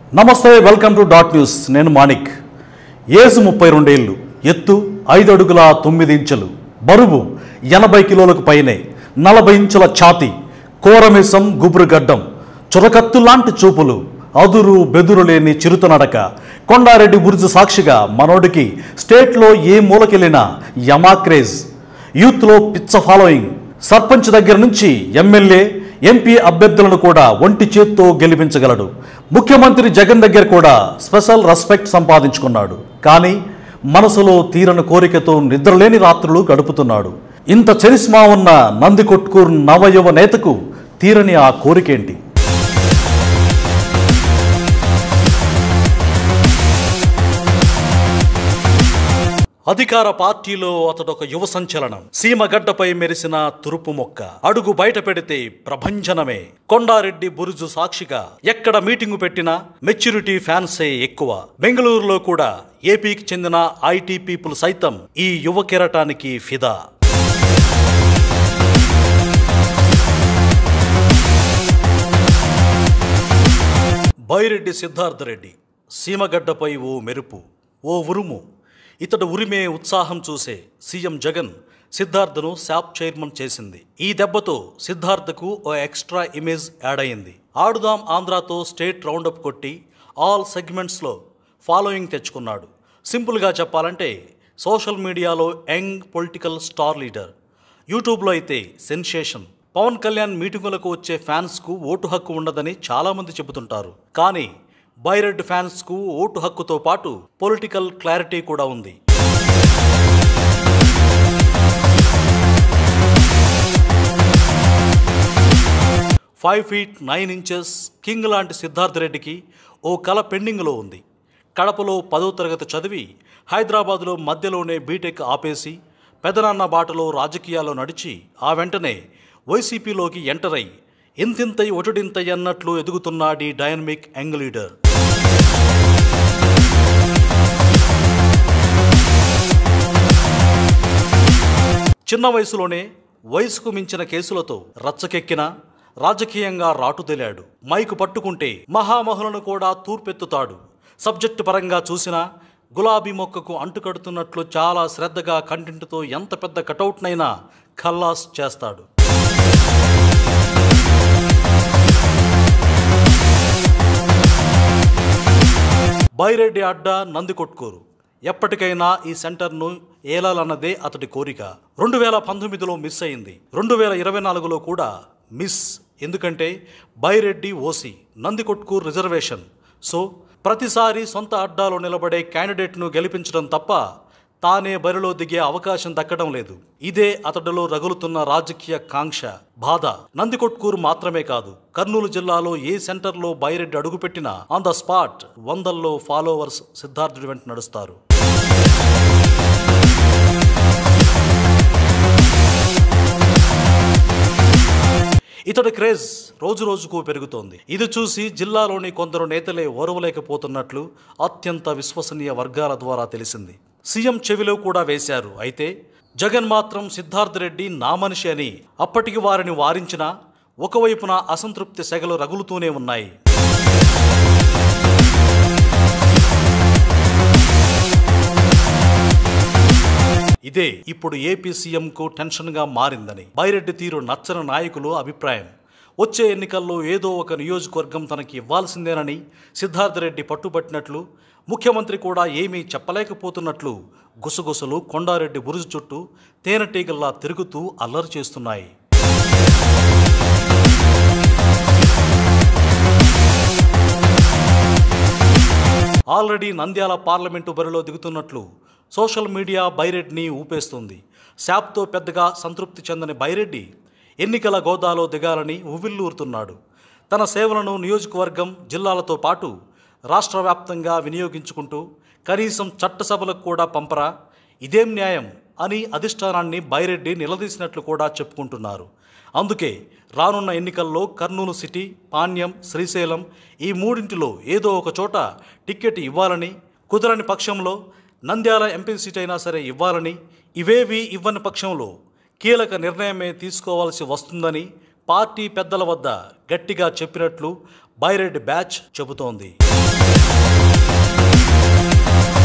నమస్తే welcome to dot news నేను Manik age ముప్పై రెండేళ్ళు ఎత్తు ఐదు అడుగుల తొమ్మిది ఇంచులు బరువు ఎనభై కిలోలకు పైనే నలభై ఇంచుల ఛాతి కోరమిసం గుబురుగడ్డం చురకత్తు లాంటి చూపులు అదురు బెదురు లేని చిరుత నడక కొండారెడ్డి బురుజు సాక్షిగా మనోడికి స్టేట్లో ఏ మూలకెళ్ళినా యమా క్రేజ్ యూత్లో పిచ్చ ఫాలోయింగ్ సర్పంచ్ దగ్గర నుంచి ఎమ్మెల్యే ఎంపీ అభ్యర్థులను కూడా ఒంటి చేత్తో గెలిపించగలడు ముఖ్యమంత్రి జగన్ దగ్గర కూడా స్పెషల్ రెస్పెక్ట్ సంపాదించుకున్నాడు కానీ మనసులో తీరని కోరికతో నిద్రలేని రాత్రులు గడుపుతున్నాడు ఇంత చరిస్మా ఉన్న నందికొట్కూరు నవయువ నేతకు తీరని ఆ కోరికేంటి అధికార పార్టీలో అతడొక యువ సంచలనం సీమగడ్డపై మెరిసిన తురుపు మొక్క అడుగు బయట పెడితే ప్రభంజనమే కొండారెడ్డి బురుజు సాక్షిగా ఎక్కడ మీటింగు పెట్టినా మెచ్యూరిటీ ఫ్యాన్సే ఎక్కువ బెంగళూరులో కూడా ఏపీకి చెందిన ఐటీ పీపుల్ సైతం ఈ యువ కెరటానికి ఫిదా బైరెడ్డి సిద్ధార్థరెడ్డి సీమగడ్డపై ఓ మెరుపు ఓ ఉరుము ఇతడు ఉరిమే ఉత్సాహం చూసే సీఎం జగన్ సిద్ధార్థను శాప్ చైర్మన్ చేసింది ఈ దెబ్బతో సిద్ధార్థకు ఓ ఎక్స్ట్రా ఇమేజ్ యాడ్ అయింది ఆడుదాం ఆంధ్రాతో స్టేట్ రౌండప్ కొట్టి ఆల్ సెగ్మెంట్స్లో ఫాలోయింగ్ తెచ్చుకున్నాడు సింపుల్గా చెప్పాలంటే సోషల్ మీడియాలో యంగ్ పొలిటికల్ స్టార్ లీడర్ యూట్యూబ్లో అయితే సెన్సేషన్ పవన్ కళ్యాణ్ మీటింగులకు వచ్చే ఫ్యాన్స్కు ఓటు హక్కు ఉండదని చాలామంది చెబుతుంటారు కానీ బైరెడ్ ఫ్యాన్స్కు ఓటు హక్కుతో పాటు పొలిటికల్ క్లారిటీ కూడా ఉంది five feet nine inches king లాంటి సిద్ధార్థ రెడ్డికి ఓ కళ పెండింగ్లో ఉంది కడపలో పదో తరగతి చదివి హైదరాబాదులో మధ్యలోనే బీటెక్ ఆపేసి పెదనాన్న బాటలో రాజకీయాల్లో నడిచి ఆ వెంటనే వైసీపీలోకి ఎంటర్ అయి ఇంతింతై ఒటుడింతై అన్నట్లు ఎదుగుతున్నాడీ డైనమిక్ యంగ్ లీడర్ చిన్న వయసులోనే వయసుకు మించిన కేసులతో రచ్చకెక్కిన రాజకీయంగా రాటుదేలాడు మైకు పట్టుకుంటే మహామహులను కూడా తూర్పెత్తుతాడు సబ్జెక్టు పరంగా చూసినా గులాబీ మొక్కకు అంటుకడుతున్నట్లు చాలా శ్రద్ధగా కంటెంట్తో ఎంత పెద్ద కటౌట్నైనా ఖల్లాస్ చేస్తాడు బైరెడ్డి అడ్డా నందికొట్కూరు ఎప్పటికైనా ఈ సెంటర్ను ఏలాలన్నదే అతడి కోరిక రెండు వేల పంతొమ్మిదిలో మిస్ అయింది రెండు వేల ఇరవై నాలుగులో కూడా మిస్ ఎందుకంటే Byreddy OC Nandikotkur reservation so ప్రతిసారి సొంత అడ్డాలో నిలబడే క్యాండిడేట్ను గెలిపించడం తప్ప తానే బరిలో దిగే అవకాశం దక్కడం లేదు ఇదే అతడిలో రగులుతున్న రాజకీయ కాంక్ష బాధ నందికొట్కూరు మాత్రమే కాదు కర్నూలు జిల్లాలో ఏ సెంటర్లో బైరెడ్డి అడుగుపెట్టినా ఆన్ ద స్పాట్ వందల్లో ఫాలోవర్స్ సిద్ధార్థుడి వెంట నడుస్తారు ఇతడి క్రేజ్ రోజు రోజుకు పెరుగుతోంది ఇది చూసి జిల్లాలోని కొందరు నేతలే ఓర్వలేకపోతున్నట్లు అత్యంత విశ్వసనీయ వర్గాల ద్వారా తెలిసింది సీఎం చెవిలో కూడా వేశారు అయితే జగన్ మాత్రం సిద్ధార్థ రెడ్డి నా మనిషి అని అప్పటికి వారిని వారించినా ఒకవైపున అసంతృప్తి సెగలు రగులుతూనే ఉన్నాయి ఇదే ఇప్పుడు ఏపీ సీఎంకు టెన్షన్గా మారిందని బైరెడ్డి తీరు నచ్చని నాయకులు అభిప్రాయం వచ్చే ఎన్నికల్లో ఏదో ఒక నియోజకవర్గం తనకి ఇవ్వాల్సిందేనని సిద్ధార్థరెడ్డి పట్టుబట్టినట్లు ముఖ్యమంత్రి కూడా ఏమీ చెప్పలేకపోతున్నట్లు గుసగుసలు కొండారెడ్డి బురుజు చుట్టూ తేనెటీగల్లా తిరుగుతూ అల్లరి చేస్తున్నాయి ఆల్రెడీ నంద్యాల పార్లమెంటు బరిలో దిగుతున్నట్లు సోషల్ మీడియా బైరెడ్డిని ఊపేస్తుంది శాప్తో పెద్దగా సంతృప్తి చెందని బైరెడ్డి ఎన్నికల గోదాలో దిగాలని ఉవ్విల్లూరుతున్నాడు తన సేవలను నియోజకవర్గం జిల్లాలతో పాటు రాష్ట్ర వ్యాప్తంగా వినియోగించుకుంటూ కనీసం చట్టసభలకు కూడా పంపరా ఇదేం న్యాయం అని అధిష్టానాన్ని బైరెడ్డి నిలదీసినట్లు కూడా చెప్పుకుంటున్నారు అందుకే రానున్న ఎన్నికల్లో కర్నూలు సిటీ పాణ్యం శ్రీశైలం ఈ మూడింటిలో ఏదో ఒక చోట టిక్కెట్ ఇవ్వాలని కుదరని పక్షంలో నంద్యాల ఎంపీ సీట్ అయినా సరే ఇవ్వాలని ఇవేవి ఇవ్వని పక్షంలో కీలక నిర్ణయమే తీసుకోవాల్సి వస్తుందని పార్టీ పెద్దల వద్ద గట్టిగా చెప్పినట్లు బైరెడ్ బ్యాచ్ చెబుతోంది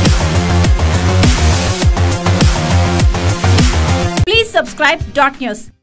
Please subscribe Dot News.